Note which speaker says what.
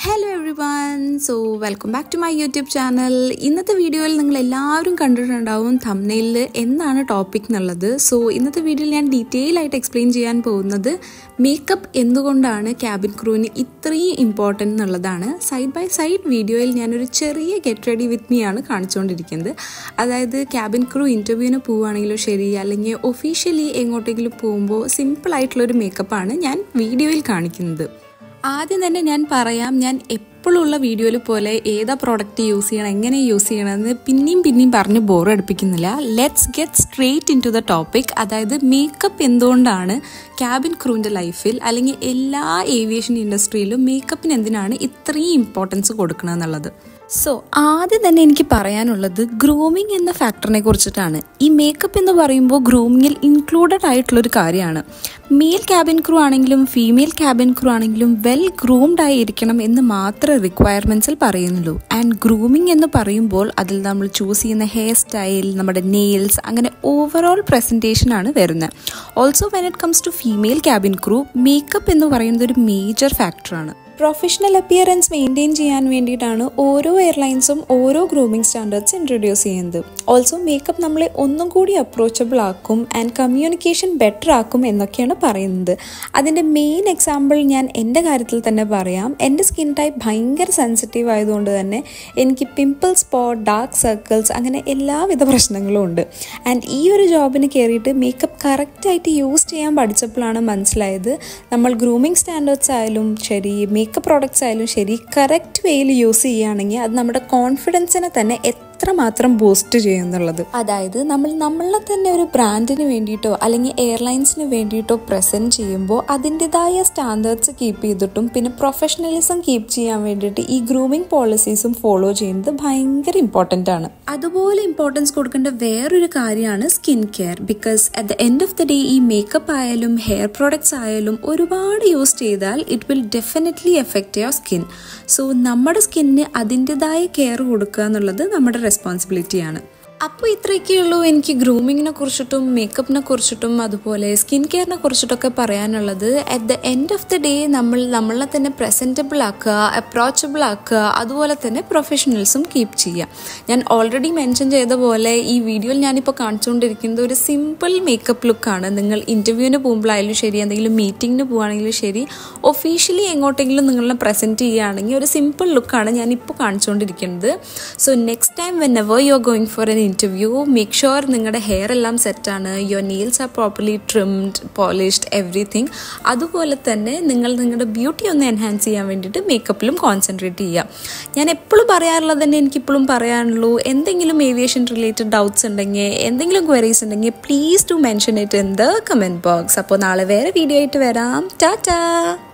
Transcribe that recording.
Speaker 1: hello everyone so welcome back to my YouTube channel ഇന്നത്തെ വീഡിയോയിൽ നിങ്ങൾ എല്ലാവരും കണ്ടിട്ടുണ്ടാവും തമ്നയിലിൽ എന്താണ് ടോപ്പിക് എന്നുള്ളത് സോ ഇന്നത്തെ വീഡിയോയിൽ ഞാൻ ഡീറ്റെയിൽ ആയിട്ട് എക്സ്പ്ലെയിൻ ചെയ്യാൻ പോകുന്നത് മേക്കപ്പ് എന്തുകൊണ്ടാണ് ക്യാബിൻ ക്രൂവിന് ഇത്രയും ഇമ്പോർട്ടൻ്റ് എന്നുള്ളതാണ് സൈഡ് ബൈ സൈഡ് വീഡിയോയിൽ ഞാനൊരു ചെറിയ ഗെറ്റ് റെഡി വിത്ത് മീ ആണ് കാണിച്ചുകൊണ്ടിരിക്കുന്നത് അതായത് ക്യാബിൻ ക്രൂ ഇൻ്റർവ്യൂവിന് പോവുകയാണെങ്കിലും ശരി അല്ലെങ്കിൽ ഒഫീഷ്യലി എങ്ങോട്ടെങ്കിലും പോകുമ്പോൾ സിമ്പിളായിട്ടുള്ളൊരു മേക്കപ്പാണ് ഞാൻ വീഡിയോയിൽ കാണിക്കുന്നത് ആദ്യം തന്നെ ഞാൻ പറയാം ഞാൻ എപ്പോഴുള്ള വീഡിയോയിൽ പോലെ ഏതാ പ്രോഡക്റ്റ് യൂസ് ചെയ്യണം എങ്ങനെ യൂസ് ചെയ്യണമെന്ന് പിന്നെയും പിന്നെയും പറഞ്ഞ് ബോർ അടുപ്പിക്കുന്നില്ല let's get straight into the topic അതായത് മേക്കപ്പ് എന്തുകൊണ്ടാണ് ക്യാബിൻ ക്രൂവിൻ്റെ ലൈഫിൽ അല്ലെങ്കിൽ എല്ലാ ഏവിയേഷൻ ഇൻഡസ്ട്രിയിലും മേക്കപ്പിന് എന്തിനാണ് ഇത്രയും ഇമ്പോർട്ടൻസ് കൊടുക്കണമെന്നുള്ളത് സോ ആദ്യം തന്നെ എനിക്ക് പറയാനുള്ളത് ഗ്രൂമിങ് എന്ന ഫാക്ടറിനെ കുറിച്ചിട്ടാണ് ഈ മേക്കപ്പ് എന്ന് പറയുമ്പോൾ ഗ്രൂമിങ്ങിൽ ഇൻക്ലൂഡഡ് ആയിട്ടുള്ളൊരു കാര്യമാണ് മെയിൽ ക്യാബിൻ ക്രൂ ആണെങ്കിലും ഫീമെയിൽ ക്യാബിൻ ക്രൂ ആണെങ്കിലും വെൽ ഗ്രൂംഡ് ആയി ഇരിക്കണം എന്ന് മാത്രമേ റിക്വയർമെൻറ്റ്സിൽ പറയുന്നുള്ളൂ ആൻഡ് ഗ്രൂമിങ് എന്ന് പറയുമ്പോൾ അതിൽ നമ്മൾ ചൂസ് ചെയ്യുന്ന ഹെയർ സ്റ്റൈൽ നമ്മുടെ നെയിൽസ് അങ്ങനെ ഓവറോൾ പ്രസൻറ്റേഷൻ ആണ് വരുന്നത് also when it comes to female cabin crew makeup എന്ന് പറയുന്നത് ഒരു മേജർ ഫാക്ടറാണ് പ്രൊഫഷണൽ അപ്പിയറൻസ് മെയിൻറ്റെയിൻ ചെയ്യാൻ വേണ്ടിയിട്ടാണ് ഓരോ എയർലൈൻസും ഓരോ ഗ്രൂമിംഗ് സ്റ്റാൻഡേർഡ്സ് ഇൻട്രൊഡ്യൂസ് ചെയ്യുന്നത് ഓൾസോ മേക്കപ്പ് നമ്മളെ ഒന്നും കൂടി അപ്രോച്ചബിൾ ആക്കും ആൻഡ് കമ്മ്യൂണിക്കേഷൻ ബെറ്റർ ആക്കും എന്നൊക്കെയാണ് പറയുന്നത് അതിൻ്റെ മെയിൻ എക്സാമ്പിൾ ഞാൻ എൻ്റെ കാര്യത്തിൽ തന്നെ പറയാം എൻ്റെ സ്കിൻ ടൈപ്പ് ഭയങ്കര സെൻസിറ്റീവ് ആയതുകൊണ്ട് തന്നെ എനിക്ക് പിമ്പിൾ സ്പോട്ട് ഡാർക്ക് സർക്കിൾസ് അങ്ങനെ എല്ലാവിധ പ്രശ്നങ്ങളും ഉണ്ട് ആൻഡ് ഈ ഒരു ജോബിന് കയറിയിട്ട് മേക്കപ്പ് കറക്റ്റായിട്ട് യൂസ് ചെയ്യാൻ പഠിച്ചപ്പോഴാണ് മനസ്സിലായത് നമ്മൾ ഗ്രൂമിംഗ് സ്റ്റാൻഡേർഡ്സ് ആയാലും ശരി മേക്കപ്പ് പ്രോഡക്റ്റ്സ് ആയാലും ശരി കറക്റ്റ് വേയിൽ യൂസ് ചെയ്യുകയാണെങ്കിൽ അത് നമ്മുടെ കോൺഫിഡൻസിനെ തന്നെ എത്രമാത്രം ബൂസ്റ്റ് ചെയ്യുന്നുള്ളത് അതായത് നമ്മൾ നമ്മളെ തന്നെ ഒരു ബ്രാൻഡിന് വേണ്ടിയിട്ടോ അല്ലെങ്കിൽ എയർലൈൻസിന് വേണ്ടിയിട്ടോ പ്രസൻറ്റ് ചെയ്യുമ്പോൾ അതിൻ്റെതായ സ്റ്റാൻഡേർഡ്സ് കീപ്പ് ചെയ്തിട്ടും പിന്നെ പ്രൊഫഷണലിസം കീപ്പ് ചെയ്യാൻ വേണ്ടിയിട്ട് ഈ ഗ്രൂമിംഗ് പോളിസീസും ഫോളോ ചെയ്യുന്നത് ഭയങ്കര ഇമ്പോർട്ടൻ്റ് ആണ് അതുപോലെ ഇമ്പോർട്ടൻസ് കൊടുക്കേണ്ട വേറൊരു കാര്യമാണ് skin care because at the end of the day ഈ മേക്കപ്പ് ആയാലും ഹെയർ പ്രോഡക്ട്സ് ആയാലും ഒരുപാട് യൂസ് ചെയ്താൽ it will definitely effect your skin so നമ്മുടെ സ്കിന്നിന് അതിൻ്റെതായ കെയർ കൊടുക്കുക എന്നുള്ളത് നമ്മുടെ റെസ്പോൺസിബിലിറ്റിയാണ് അപ്പോൾ ഇത്രയൊക്കെയുള്ളൂ എനിക്ക് ഗ്രൂമിങ്ങിനെ കുറിച്ചിട്ടും മേക്കപ്പിനെ കുറിച്ചിട്ടും അതുപോലെ സ്കിൻ കെയറിനെ കുറിച്ചിട്ടൊക്കെ പറയാനുള്ളത് at the end of the day നമ്മൾ നമ്മളെ തന്നെ പ്രസൻറ്റബിൾ ആക്കുക അപ്രോച്ചബിൾ ആക്കുക അതുപോലെ തന്നെ പ്രൊഫഷണൽസും കീപ്പ് ചെയ്യുക ഞാൻ ഓൾറെഡി മെൻഷൻ ചെയ്ത പോലെ ഈ വീഡിയോയിൽ ഞാനിപ്പോൾ കാണിച്ചുകൊണ്ടിരിക്കുന്നത് ഒരു സിമ്പിൾ മേക്കപ്പ് ലുക്കാണ് നിങ്ങൾ ഇൻ്റർവ്യൂവിന് പോകുമ്പോഴായാലും ശരി എന്തെങ്കിലും മീറ്റിങ്ങിന് പോകുകയാണെങ്കിലും ശരി ഒഫീഷ്യലി എങ്ങോട്ടെങ്കിലും നിങ്ങളെ പ്രസൻറ്റ് ചെയ്യുകയാണെങ്കിൽ ഒരു സിമ്പിൾ ലുക്കാണ് ഞാനിപ്പോൾ കാണിച്ചുകൊണ്ടിരിക്കുന്നത് so next time whenever you are going for an interview make sure നിങ്ങളുടെ ഹെയർ എല്ലാം സെറ്റാണ് your nails are properly trimmed polished everything അതുപോലെ തന്നെ നിങ്ങൾ നിങ്ങളുടെ ബ്യൂട്ടി ഒന്ന് എൻഹാൻസ് ചെയ്യാൻ വേണ്ടിയിട്ട് മേക്കപ്പിലും കോൺസെൻട്രേറ്റ് ചെയ്യുക ഞാൻ എപ്പോഴും പറയാറുള്ളത് തന്നെ എനിക്കിപ്പോഴും പറയാനുള്ളൂ എന്തെങ്കിലും ഏവിയേഷൻ റിലേറ്റഡ് ഡൗട്ട്സ് ഉണ്ടെങ്കിൽ എന്തെങ്കിലും ക്വയറീസ് ഉണ്ടെങ്കിൽ please to mention it in the comment box അപ്പോൾ നാളെ വേറെ വീഡിയോ ആയിട്ട് വരാം ടാറ്റാ